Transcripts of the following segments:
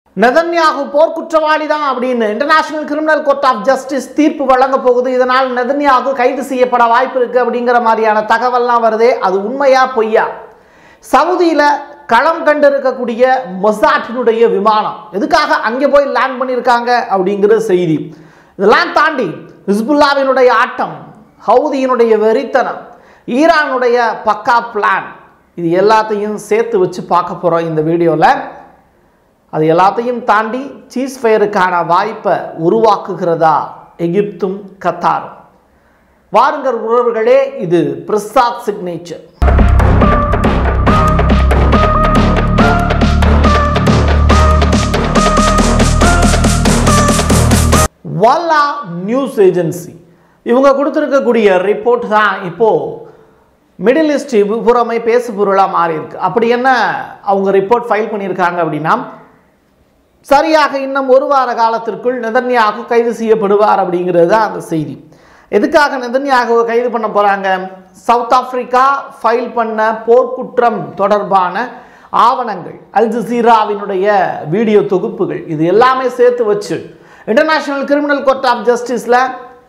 Netanyahu போர்க்குற்றவாளி தான் அப்படின்னு international criminal court of justice தீர்ப்பு வழங்க போகுது இதனால் நெதன்யாகு கைது செய்யப்பட வாய்ப்பு இருக்கு அப்படிங்கிற மாதிரியான தகவல்லாம் வருதே அது உண்மையா பொய்யா சவுதியில் களம் கண்டிருக்கக்கூடிய மொசாட்டினுடைய விமானம் எதுக்காக அங்கே போய் லேண்ட் பண்ணியிருக்காங்க அப்படிங்கிற செய்தி இதெல்லாம் தாண்டி ஹிஸ்புல்லாவினுடைய ஆட்டம் ஹவுதியினுடைய வெறித்தனம் ஈரானுடைய பக்கா பிளான் இது எல்லாத்தையும் சேர்த்து வச்சு பார்க்க போகிறோம் இந்த வீடியோவில் அது எல்லாத்தையும் தாண்டி சீஸ் ஃபயருக்கான வாய்ப்பை உருவாக்குகிறதா எகிப்தும் கத்தாரும் வாருங்கள் உறவுகளே இது பிரசாத் சிக்னேச்சர் வல்லா நியூஸ் ஏஜென்சி இவங்க கொடுத்துருக்கக்கூடிய ரிப்போர்ட் தான் இப்போது மிடில் ஈஸ்ட் புறமை பேசு பொருளாக மாறி இருக்கு அப்படி என்ன அவங்க ரிப்போர்ட் ஃபைல் பண்ணியிருக்காங்க அப்படின்னா சரியாக இன்னும் ஒரு வார காலத்திற்குள் நெதன்யாகு கைது செய்யப்படுவார் அப்படிங்கிறது தான் அந்த செய்தி எதுக்காக நெதன்யாகுவை கைது பண்ண போகிறாங்க சவுத் ஆப்பிரிக்கா ஃபைல் பண்ண போர்க்குற்றம் தொடர்பான ஆவணங்கள் அல் ஜசீராவினுடைய வீடியோ தொகுப்புகள் இது எல்லாமே சேர்த்து வச்சு இன்டர்நேஷனல் கிரிமினல் கோர்ட் ஆஃப் ஜஸ்டிஸில்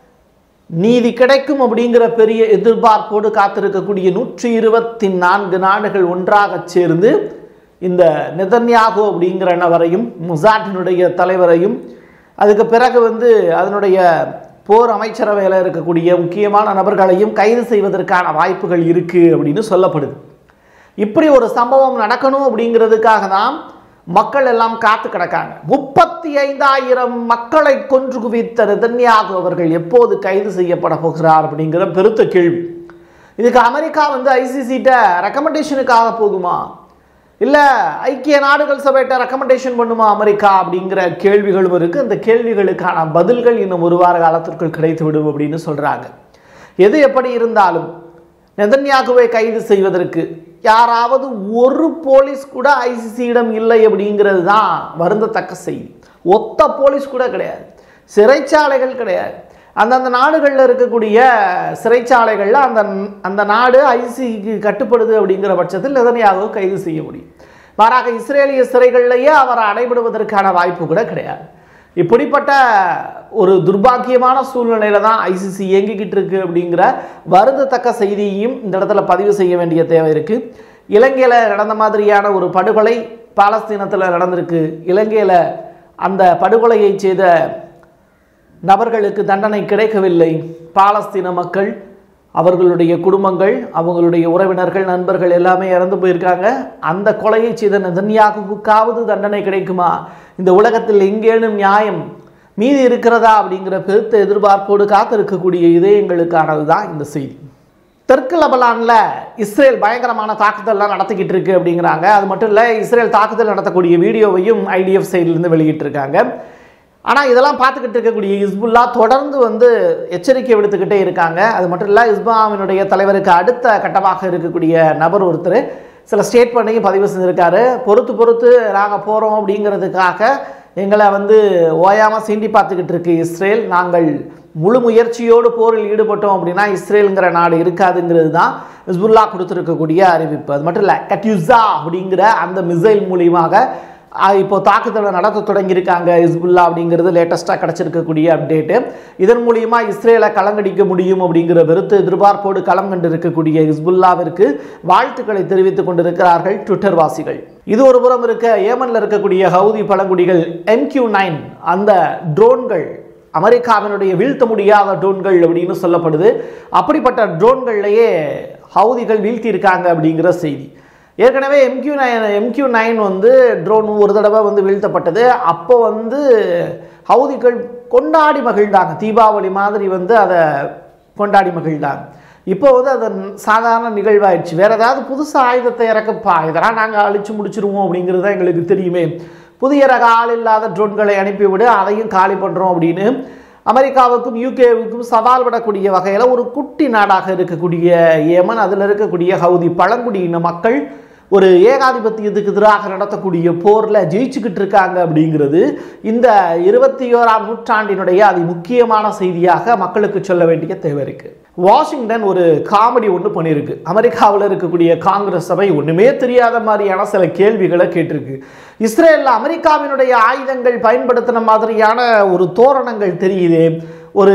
நீதி கிடைக்கும் அப்படிங்கிற பெரிய எதிர்பார்ப்போடு காத்திருக்கக்கூடிய நூற்றி இருபத்தி நான்கு நாடுகள் ஒன்றாக சேர்ந்து இந்த நெதன்யாகு அப்படிங்கிற நபரையும் முசாட்டினுடைய தலைவரையும் அதுக்கு பிறகு வந்து அதனுடைய போர் அமைச்சரவையில் இருக்கக்கூடிய முக்கியமான நபர்களையும் கைது செய்வதற்கான வாய்ப்புகள் இருக்குது அப்படின்னு சொல்லப்படுது இப்படி ஒரு சம்பவம் நடக்கணும் அப்படிங்கிறதுக்காக தான் மக்கள் எல்லாம் காத்து கிடக்காங்க முப்பத்தி ஐந்தாயிரம் மக்களை கொன்று குவித்த நெதன்யாகு அவர்கள் எப்போது கைது செய்யப்பட போகிறார் அப்படிங்கிற பெருத்த கேள்வி இதுக்கு அமெரிக்கா வந்து ஐசிசிட்ட ரெக்கமெண்டேஷனுக்காக போகுமா இல்லை ஐக்கிய நாடுகள் சபையிட்ட ரெக்கமெண்டேஷன் பண்ணுமா அமெரிக்கா அப்படிங்கிற கேள்விகளும் இருக்குது அந்த கேள்விகளுக்கான பதில்கள் இன்னும் ஒரு வார காலத்திற்குள் கிடைத்து விடும் அப்படின்னு சொல்கிறாங்க எது எப்படி இருந்தாலும் நெதன்யாகுவை கைது செய்வதற்கு யாராவது ஒரு போலீஸ் கூட ஐசிசியிடம் இல்லை அப்படிங்கிறது தான் வருந்தத்தக்க செய்தி ஒத்த போலீஸ் கூட கிடையாது சிறைச்சாலைகள் கிடையாது அந்தந்த நாடுகளில் இருக்கக்கூடிய சிறைச்சாலைகளில் அந்த அந்த நாடு ஐசிக்கு கட்டுப்படுது அப்படிங்கிற பட்சத்தில் நெதன்யாகு கைது செய்ய முடியும் மாறாக இஸ்ரேலிய சிறைகளிலேயே அவரை அடைபடுவதற்கான வாய்ப்பு கூட கிடையாது இப்படிப்பட்ட ஒரு துர்பாக்கியமான சூழ்நிலையில தான் ஐசிசி இயங்கிக்கிட்டு இருக்கு அப்படிங்கிற வருந்தத்தக்க செய்தியையும் இந்த இடத்துல பதிவு செய்ய வேண்டிய தேவை இருக்கு இலங்கையில் நடந்த மாதிரியான ஒரு படுகொலை பாலஸ்தீனத்தில் நடந்திருக்கு இலங்கையில் அந்த படுகொலையை செய்த நபர்களுக்கு தண்டனை கிடைக்கவில்லை பாலஸ்தீன மக்கள் அவர்களுடைய குடும்பங்கள் அவங்களுடைய உறவினர்கள் நண்பர்கள் எல்லாமே இறந்து போயிருக்காங்க அந்த கொலையை செய்த நெதன்யாகுவுக்காவது தண்டனை கிடைக்குமா இந்த உலகத்தில் எங்கேனும் நியாயம் மீதி இருக்கிறதா அப்படிங்கிற பெருத்த எதிர்பார்ப்போடு காத்திருக்கக்கூடிய இதயங்களுக்கானது தான் இந்த செய்தி தெற்கு லெபனானில் இஸ்ரேல் பயங்கரமான தாக்குதல்லாம் நடத்திக்கிட்டு இருக்கு அப்படிங்கிறாங்க அது மட்டும் இல்லை இஸ்ரேல் தாக்குதல் நடத்தக்கூடிய வீடியோவையும் ஐடிஎஃப் சைட்லேருந்து வெளியிட்டிருக்காங்க ஆனால் இதெல்லாம் பார்த்துக்கிட்டு இருக்கக்கூடிய ஹிஸ்புல்லா தொடர்ந்து வந்து எச்சரிக்கை விடுத்துக்கிட்டே இருக்காங்க அது மட்டும் இல்லை ஹிஸ்பாவினுடைய தலைவருக்கு அடுத்த கட்டமாக இருக்கக்கூடிய நபர் ஒருத்தர் சில ஸ்டேட்மெண்ட்டையும் பதிவு செஞ்சுருக்காரு பொறுத்து பொறுத்து நாங்கள் போகிறோம் அப்படிங்கிறதுக்காக எங்களை வந்து ஓயாமல் சீண்டி பார்த்துக்கிட்டு இருக்கு இஸ்ரேல் நாங்கள் முழு முயற்சியோடு போரில் ஈடுபட்டோம் அப்படின்னா இஸ்ரேலுங்கிற நாடு இருக்காதுங்கிறது தான் ஹிஸ்புல்லா கொடுத்துருக்கக்கூடிய அறிவிப்பு அது மட்டும் இல்லை கட்யூசா அப்படிங்கிற அந்த மிசைல் மூலியமாக இப்போ தாக்குதலை நடத்த தொடங்கியிருக்காங்க ஹிஸ்புல்லா அப்படிங்கிறது லேட்டஸ்ட்டாக கிடச்சிருக்கக்கூடிய அப்டேட்டு இதன் மூலியமா இஸ்ரேலை களங்கடிக்க முடியும் அப்படிங்கிற வெறுத்து எதிர்பார்ப்போடு களம் கண்டு இருக்கக்கூடிய ஹிஸ்புல்லாவிற்கு வாழ்த்துக்களை தெரிவித்துக் கொண்டிருக்கிறார்கள் ட்விட்டர் வாசிகள் இது ஒரு புறம் இருக்க ஏமனில் இருக்கக்கூடிய ஹவுதி பழங்குடிகள் எம்கியூ நைன் அந்த ட்ரோன்கள் அமெரிக்காவினுடைய வீழ்த்த முடியாத ட்ரோன்கள் அப்படின்னு சொல்லப்படுது அப்படிப்பட்ட ட்ரோன்கள்லையே ஹவுதிகள் வீழ்த்தியிருக்காங்க அப்படிங்கிற செய்தி ஏற்கனவே எம்கியூ நைன் எம்கியூ நைன் வந்து ட்ரோன் ஒரு தடவை வந்து வீழ்த்தப்பட்டது அப்போ வந்து ஹவுதிகள் கொண்டாடி மகிழ்ந்தாங்க தீபாவளி மாதிரி வந்து அதை கொண்டாடி மகிழ்ந்தாங்க இப்போ வந்து அது சாதாரண நிகழ்வாயிடுச்சு வேற ஏதாவது புதுசாக ஆயுதத்தை இறக்கப்பா இதெல்லாம் நாங்கள் அழிச்சு முடிச்சிருவோம் அப்படிங்கிறது தான் எங்களுக்கு தெரியுமே புதிய ரக ஆள் இல்லாத ட்ரோன்களை அனுப்பிவிடு அதையும் காலி பண்ணுறோம் அப்படின்னு அமெரிக்காவுக்கும் யூகேவுக்கும் சவால் விடக்கூடிய வகையில் ஒரு குட்டி நாடாக இருக்கக்கூடிய ஏமன் அதில் இருக்கக்கூடிய ஹவுதி பழங்குடியின மக்கள் ஒரு ஏகாதிபத்தியத்துக்கு எதிராக நடத்தக்கூடிய போரில் ஜெயிச்சுக்கிட்டு இருக்காங்க அப்படிங்கிறது இந்த இருபத்தி ஓராம் நூற்றாண்டினுடைய அதி முக்கியமான செய்தியாக மக்களுக்கு சொல்ல வேண்டிய தேவை இருக்குது வாஷிங்டன் ஒரு காமெடி ஒன்று பண்ணியிருக்கு அமெரிக்காவில் இருக்கக்கூடிய காங்கிரஸ் சபை ஒன்றுமே தெரியாத மாதிரியான சில கேள்விகளை கேட்டிருக்கு இஸ்ரேலில் அமெரிக்காவினுடைய ஆயுதங்கள் பயன்படுத்தின மாதிரியான ஒரு தோரணங்கள் தெரியுது ஒரு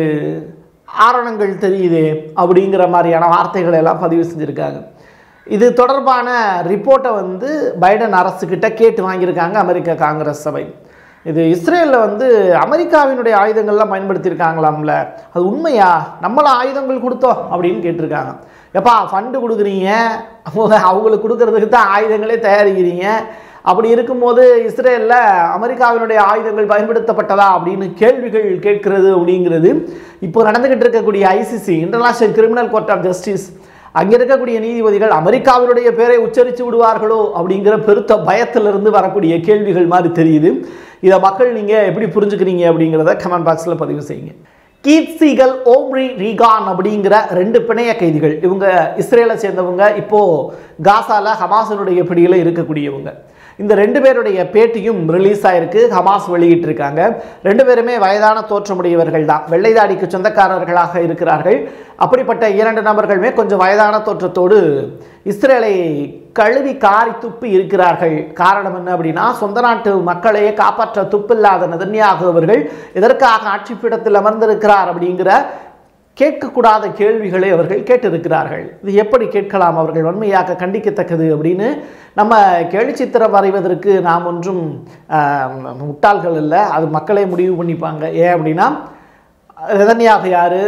ஆரணங்கள் தெரியுது அப்படிங்கிற மாதிரியான வார்த்தைகளை எல்லாம் பதிவு செஞ்சுருக்காங்க இது தொடர்பான ரிப்போர்ட்டை வந்து பைடன் அரசுக்கிட்ட கேட்டு வாங்கியிருக்காங்க அமெரிக்க காங்கிரஸ் சபை இது இஸ்ரேலில் வந்து அமெரிக்காவினுடைய ஆயுதங்கள்லாம் பயன்படுத்தியிருக்காங்களாம்ல அது உண்மையா நம்மளாம் ஆயுதங்கள் கொடுத்தோம் அப்படின்னு கேட்டிருக்காங்க எப்பா ஃபண்டு கொடுக்குறீங்க அவங்க அவங்களுக்கு கொடுக்கறதுக்கு தான் ஆயுதங்களே தயாரிக்கிறீங்க அப்படி இருக்கும்போது இஸ்ரேலில் அமெரிக்காவினுடைய ஆயுதங்கள் பயன்படுத்தப்பட்டதா அப்படின்னு கேள்விகள் கேட்கிறது அப்படிங்கிறது இப்போ நடந்துகிட்டு இருக்கக்கூடிய ICC international criminal court of justice அங்கே இருக்கக்கூடிய நீதிபதிகள் அமெரிக்காவினுடைய பேரை உச்சரித்து விடுவார்களோ அப்படிங்கிற பெருத்த பயத்திலிருந்து வரக்கூடிய கேள்விகள் மாதிரி தெரியுது இதை மக்கள் நீங்கள் எப்படி புரிஞ்சுக்கிறீங்க அப்படிங்கிறத கமெண்ட் பாக்ஸில் பதிவு செய்யுங்க கீத் சீகல் ஓம்ரி ரீகான் அப்படிங்கிற ரெண்டு பிணைய கைதிகள் இவங்க இஸ்ரேலை சேர்ந்தவங்க இப்போ காசால ஹமாஸினுடைய பிடியில் இருக்கக்கூடியவங்க இந்த ரெண்டு பேருடைய பேட்டியும் ரிலீஸ் ஆயிருக்கு ஹமாஸ் வெளியிட்டிருக்காங்க ரெண்டு பேருமே வயதான தோற்றமுடையவர்கள் தான் வெள்ளைதாடிக்கு சொந்தக்காரர்களாக இருக்கிறார்கள் அப்படிப்பட்ட இரண்டு நபர்களுமே கொஞ்சம் வயதான தோற்றத்தோடு இஸ்ரேலை கழுவி காரி துப்பி இருக்கிறார்கள் காரணம் என்ன அப்படின்னா சொந்த நாட்டு மக்களையே காப்பாற்ற துப்பில்லாத நெதன்யாகு அவர்கள் எதற்காக ஆட்சிப்பீடத்தில் அமர்ந்திருக்கிறார் அப்படிங்கிற கேட்கக்கூடாத கேள்விகளை அவர்கள் கேட்டிருக்கிறார்கள் இது எப்படி கேட்கலாம் அவர்கள் வன்மையாக கண்டிக்கத்தக்கது அப்படின்னு நம்ம கேலி சித்திரம் வரைவதற்கு நாம் ஒன்றும் ஆஹ், முட்டாள்கள் இல்லை அது மக்களே முடிவு பண்ணிப்பாங்க ஏன் அப்படின்னா நெதன்யாகு யார்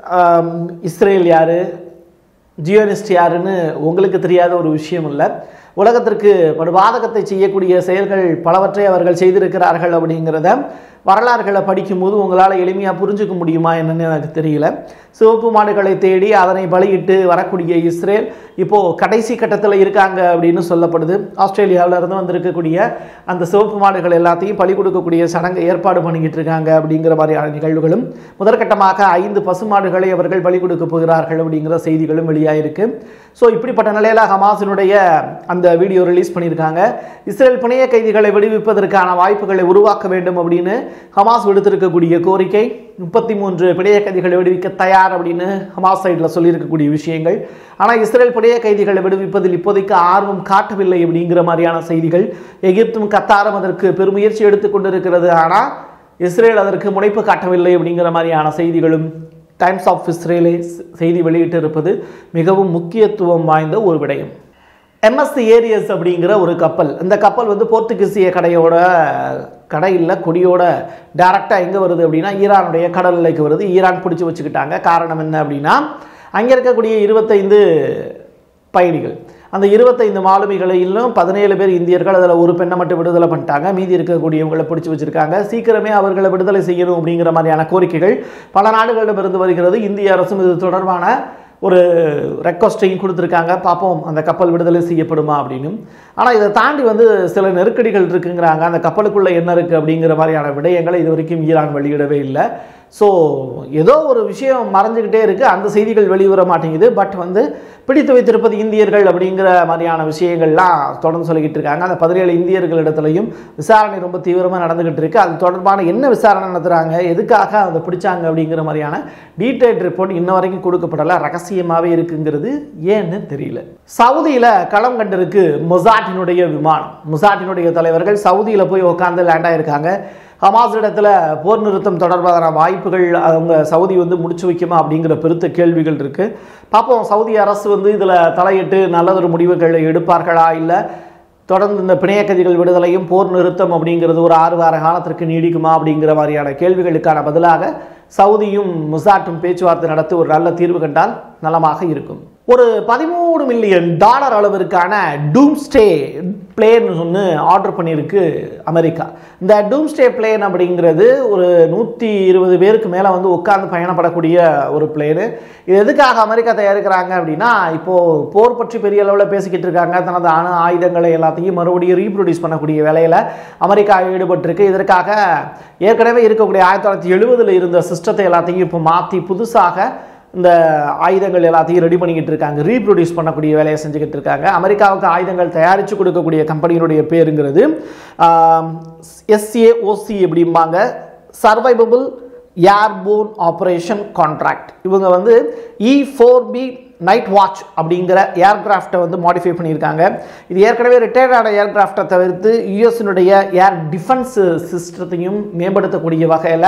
இஸ்ரேல் யார் ஜியோனிஸ்ட் யாருன்னு உங்களுக்கு தெரியாத ஒரு விஷயம் இல்லை உலகத்திற்கு படுபாதகத்தை செய்யக்கூடிய செயல்கள் பலவற்றை அவர்கள் செய்திருக்கிறார்கள் அப்படிங்கிறத வரலாறுகளை படிக்கும்போது உங்களால் எளிமையாக புரிஞ்சுக்க முடியுமா என்னன்னு எனக்கு தெரியல சிவப்பு மாடுகளை தேடி அதனை பலியிட்டு வரக்கூடிய இஸ்ரேல் இப்போது கடைசி கட்டத்தில் இருக்காங்க அப்படின்னு சொல்லப்படுது ஆஸ்திரேலியாவில் இருந்து வந்திருக்கக்கூடிய அந்த சிவப்பு மாடுகள் எல்லாத்தையும் பலி கொடுக்கக்கூடிய சடங்கை ஏற்பாடு பண்ணிக்கிட்டு இருக்காங்க அப்படிங்கிற மாதிரியான நிகழ்வுகளும் முதற்கட்டமாக ஐந்து பசுமாடுகளை அவர்கள் பலி கொடுக்க போகிறார்கள் அப்படிங்கிற செய்திகளும் வெளியாயிருக்கு ஸோ இப்படிப்பட்ட நிலையில் ஹமாஸினுடைய அந்த வீடியோ ரிலீஸ் பண்ணியிருக்காங்க இஸ்ரேல் பிணைய கைதிகளை விடுவிப்பதற்கான வாய்ப்புகளை உருவாக்க வேண்டும் அப்படின்னு ஹமாஸ் விடுத்திருக்கக்கூடிய கோரிக்கை முப்பத்தி மூன்று பிணைய கைதிகளை விடுவிக்க தயார் அப்படின்னு ஹமாஸ் சைடில் சொல்லியிருக்கக்கூடிய விஷயங்கள் ஆனால் இஸ்ரேல் பிணைய கைதிகளை விடுவிப்பதில் இப்போதைக்கு ஆர்வம் காட்டவில்லை அப்படிங்கிற மாதிரியான செய்திகள் எகிப்தும் கத்தாரும் அதற்கு பெருமுயற்சி எடுத்துக்கொண்டிருக்கிறது ஆனால் இஸ்ரேல் அதற்கு முனைப்பு காட்டவில்லை அப்படிங்கிற மாதிரியான செய்திகளும் டைம்ஸ் ஆஃப் இஸ்ரேலே செய்தி வெளியிட்டிருப்பது மிகவும் முக்கியத்துவம் வாய்ந்த ஒரு விடயம் எம்எஸ்சி ஏரியஸ் அப்படிங்கிற ஒரு கப்பல் இந்த கப்பல் வந்து போர்த்துகீசிய கடையோட கடையில் கொடியோட டைரெக்டாக எங்கே வருது அப்படின்னா ஈரானுடைய கடல் எல்லைக்கு வருது ஈரான் பிடிச்சி வச்சுக்கிட்டாங்க காரணம் என்ன அப்படின்னா அங்கே இருக்கக்கூடிய இருபத்தைந்து பயணிகள் அந்த இருபத்தைந்து மாலுமிகளிலும் பதினேழு பேர் இந்தியர்கள் அதில் ஒரு பெண்ணை மட்டும் விடுதலை பண்ணிட்டாங்க மீதி இருக்கக்கூடியவங்களை பிடிச்சி வச்சிருக்காங்க சீக்கிரமே அவர்களை விடுதலை செய்யணும் அப்படிங்கிற மாதிரியான கோரிக்கைகள் பல நாடுகளிடமிருந்து வருகிறது இந்திய அரசும் இது தொடர்பான ஒரு ரெக்வஸ்ட்டையும் கொடுத்துருக்காங்க பார்ப்போம் அந்த கப்பல் விடுதலை செய்யப்படுமா அப்படின்னு ஆனால் இதை தாண்டி வந்து சில நெருக்கடிகள் இருக்குங்கிறாங்க அந்த கப்பலுக்குள்ளே என்ன இருக்குது அப்படிங்கிற மாதிரியான விடயங்களை இது வரைக்கும் ஈரான் வெளியிடவே இல்லை ஸோ ஏதோ ஒரு விஷயம் மறைஞ்சுக்கிட்டே இருக்குது அந்த செய்திகள் வெளிவர மாட்டேங்குது பட் வந்து பிடித்து வைத்திருப்பது இந்தியர்கள் அப்படிங்கிற மாதிரியான விஷயங்கள்லாம் தொடர்ந்து சொல்லிக்கிட்டு இருக்காங்க அந்த பதினேழு இந்தியர்களிடத்துலையும் விசாரணை ரொம்ப தீவிரமாக நடந்துக்கிட்டு இருக்கு அது தொடர்பான என்ன விசாரணை நடத்துகிறாங்க எதுக்காக அதை பிடிச்சாங்க அப்படிங்கிற மாதிரியான டீட்டெயில் ரிப்போர்ட் இன்ன வரைக்கும் கொடுக்கப்படலை ரகசியமாகவே இருக்குங்கிறது ஏன்னு தெரியல சவுதியில் களம் கண்டிருக்கு மொசாட்டினுடைய விமானம் மொசாட்டினுடைய தலைவர்கள் சவுதியில் போய் உட்காந்து லேண்ட் ஆயிருக்காங்க ஹமாஸ் இடத்துல போர் நிறுத்தம் தொடர்பான வாய்ப்புகள் அவங்க சவுதி வந்து முடிச்சு வைக்குமா அப்படிங்கிற பெருத்த கேள்விகள் இருக்கு பார்ப்போம் சவுதி அரசு வந்து இதில் தலையிட்டு நல்லதொரு முடிவுகளை எடுப்பார்களா இல்லை தொடர்ந்து இந்த பிணைய கைதிகள் விடுதலையும் போர் நிறுத்தம் அப்படிங்கிறது ஒரு ஆறு வார காலத்திற்கு நீடிக்குமா அப்படிங்கிற மாதிரியான கேள்விகளுக்கான பதிலாக சவுதியும் முசாட்டும் பேச்சுவார்த்தை நடத்தி ஒரு நல்ல தீர்வு கண்டால் நலமாக இருக்கும் ஒரு பதிமூணு மில்லியன் டாலர் அளவிற்கான டூம்ஸ்டே பிளேன் ஒன்று ஆர்டர் பண்ணியிருக்கு அமெரிக்கா இந்த டூம்ஸ்டே பிளேன் அப்படிங்கிறது ஒரு நூற்றி இருபது பேருக்கு மேலே வந்து உட்கார்ந்து பயணப்படக்கூடிய ஒரு பிளேனு இது எதுக்காக அமெரிக்கா தயாரிக்கிறாங்க அப்படின்னா இப்போது போர் பற்றி பெரிய அளவில் பேசிக்கிட்டு இருக்காங்க தனது அணு ஆயுதங்களை எல்லாத்தையும் மறுபடியும் ரீப்ரொடியூஸ் பண்ணக்கூடிய வேலையில் அமெரிக்கா ஈடுபட்டிருக்கு இதற்காக ஏற்கனவே இருக்கக்கூடிய ஆயிரத்தி தொள்ளாயிரத்தி எழுபதில் இருந்த சிஸ்டத்தை எல்லாத்தையும் இப்போ மாற்றி புதுசாக இந்த ஆயுதங்கள் எல்லாத்தையும் ரெடி பண்ணிக்கிட்டு இருக்காங்க ரீப்ரொடியூஸ் பண்ணக்கூடிய வேலையை செஞ்சுக்கிட்டு இருக்காங்க அமெரிக்காவுக்கு ஆயுதங்கள் தயாரித்து கொடுக்கக்கூடிய கம்பெனியினுடைய பேருங்கிறது எஸ்ஏஓசி அப்படிம்பாங்க சர்வைவபிள் ஏர்போன் ஆப்ரேஷன் கான்ட்ராக்ட் இவங்க வந்து E four B night watch அப்படிங்கிற ஏர்கிராஃப்டை வந்து மாடிஃபை பண்ணியிருக்காங்க இது ஏற்கனவே ரிட்டையர்ட் ஆன ஏர்கிராஃப்டை தவிர்த்து யூஎஸ்னுடைய ஏர் டிஃபென்ஸ் சிஸ்டத்தையும் மேம்படுத்தக்கூடிய வகையில்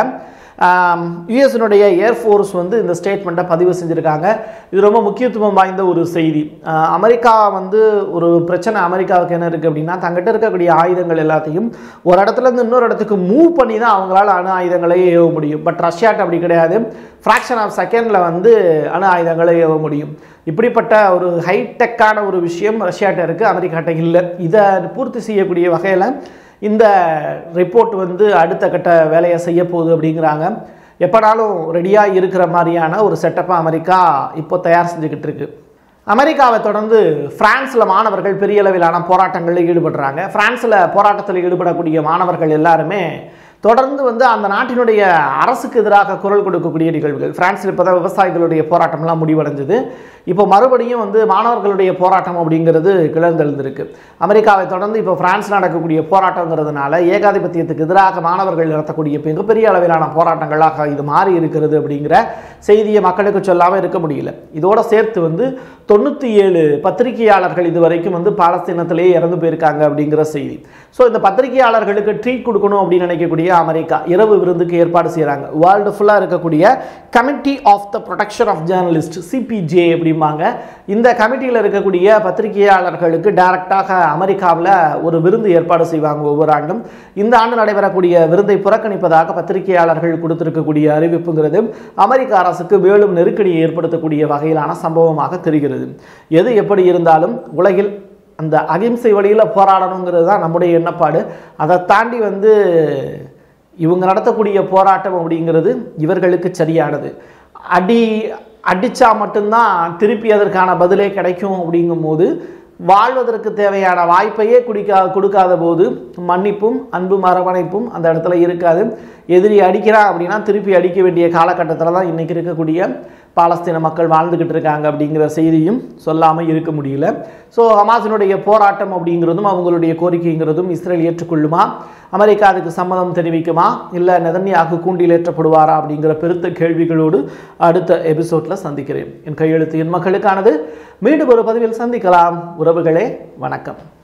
யுஎஸ்னுடைய ஏர்ஃபோர்ஸ் வந்து இந்த ஸ்டேட்மெண்ட்டை பதிவு செஞ்சுருக்காங்க இது ரொம்ப முக்கியத்துவம் வாய்ந்த ஒரு செய்தி ஆஹ் அமெரிக்கா வந்து ஒரு பிரச்சனை அமெரிக்காவுக்கு என்ன இருக்குது அப்படின்னா தங்கிட்ட இருக்கக்கூடிய ஆயுதங்கள் எல்லாத்தையும் ஒரு இடத்துல இருந்து இன்னொரு இடத்துக்கு மூவ் பண்ணி தான் அவங்களால அணு ஆயுதங்களை ஏவ முடியும் பட் ரஷ்யாட்ட அப்படி கிடையாது ஃப்ராக்ஷன் ஆஃப் செகண்டில் வந்து அணு ஆயுதங்களை ஏவ முடியும் இப்படிப்பட்ட ஒரு ஹைடெக்கான ஒரு விஷயம் ரஷ்யாட்ட இருக்குது அமெரிக்காட்ட இல்லை இதை பூர்த்தி செய்யக்கூடிய வகையில் இந்த ரிப்போர்ட் வந்து அடுத்த கட்ட வேலையை செய்ய போகுது அப்படிங்கிறாங்க எப்போனாலும் ரெடியாக இருக்கிற மாதிரியான ஒரு செட்டப்பை அமெரிக்கா இப்போ தயார் செஞ்சுக்கிட்டு இருக்கு அமெரிக்காவை தொடர்ந்து பிரான்ஸில் மாணவர்கள் பெரிய அளவிலான போராட்டங்களில் ஈடுபடுறாங்க பிரான்ஸில் போராட்டத்தில் ஈடுபடக்கூடிய மாணவர்கள் எல்லாருமே தொடர்ந்து வந்து அந்த நாட்டினுடைய அரசுக்கு எதிராக குரல் கொடுக்கக்கூடிய நிகழ்வுகள் பிரான்ஸில் இப்போ தான் விவசாயிகளுடைய போராட்டம்லாம் முடிவடைஞ்சது இப்போ மறுபடியும் வந்து மாணவர்களுடைய போராட்டம் அப்படிங்கிறது கிளர்ந்தெழுந்திருக்கு அமெரிக்காவை தொடர்ந்து இப்போ பிரான்ஸ் நடக்கக்கூடிய போராட்டங்கிறதுனால ஏகாதிபத்தியத்துக்கு எதிராக மாணவர்கள் நடத்தக்கூடிய மிகப்பெரிய அளவிலான போராட்டங்களாக இது மாறி இருக்கிறது அப்படிங்கிற செய்தியை மக்களுக்கு சொல்லாமல் இருக்க முடியல இதோட சேர்த்து வந்து தொண்ணூற்றி ஏழு பத்திரிகையாளர்கள் இது வரைக்கும் வந்து பாலஸ்தீனத்திலேயே இறந்து போயிருக்காங்க அப்படிங்கிற செய்தி ஸோ இந்த பத்திரிகையாளர்களுக்கு ட்ரீட் கொடுக்கணும் அப்படின்னு நினைக்கக்கூடிய அமெரிக்கா இரவு விருந்துக்கு ஏற்பாடு செய்கிறாங்க வேர்ல்டு ஃபுல்லாக இருக்கக்கூடிய committee of the protection of journalist CPJ அப்படிம்பாங்க இந்த கமிட்டியில் இருக்கக்கூடிய பத்திரிகையாளர்களுக்கு டைரக்டாக அமெரிக்காவில் ஒரு விருந்து ஏற்பாடு செய்வாங்க ஒவ்வொரு ஆண்டும் இந்த ஆண்டு நடைபெறக்கூடிய விருதை புறக்கணிப்பதாக பத்திரிகையாளர்கள் கொடுத்திருக்கக்கூடிய அறிவிப்புங்கிறது அமெரிக்க அரசுக்கு மேலும் நெருக்கடியை ஏற்படுத்தக்கூடிய வகையிலான சம்பவமாக தெரிகிறது எது எப்படி இருந்தாலும் உலகில் அந்த அகிம்சை வழியில் போராடணுங்கிறது தான் நம்முடைய எண்ணப்பாடு அதை தாண்டி வந்து இவங்க நடத்தக்கூடிய போராட்டம் அப்படிங்கிறது இவர்களுக்கு சரியானது அடி அடித்தா மட்டும்தான் திருப்பி அதற்கான பதிலே கிடைக்கும் அப்படிங்கும்போது வாழ்வதற்கு தேவையான வாய்ப்பையே குடிக்கா கொடுக்காத போது மன்னிப்பும் அன்பும் அரவணைப்பும் அந்த இடத்துல இருக்காது எதிரி அடிக்கிறான் அப்படின்னா திருப்பி அடிக்க வேண்டிய காலகட்டத்தில் தான் இன்றைக்கி இருக்கக்கூடிய பாலஸ்தீன மக்கள் வாழ்ந்துக்கிட்டு இருக்காங்க அப்படிங்கிற செய்தியும் சொல்லாமல் இருக்க முடியல ஸோ ஹமாஸினுடைய போராட்டம் அப்படிங்கிறதும் அவங்களுடைய கோரிக்கைங்கிறதும் இஸ்ரேல் ஏற்றுக்கொள்ளுமா அமெரிக்கா அதுக்கு சம்மதம் தெரிவிக்குமா இல்லை நெதன்யாகு கூண்டில் ஏற்றப்படுவாரா அப்படிங்கிற பெருத்த கேள்விகளோடு அடுத்த எபிசோடில் சந்திக்கிறேன் என் கையெழுத்து என் மக்களுக்கானது மீண்டும் ஒரு பதிவில் சந்திக்கலாம் உறவுகளே வணக்கம்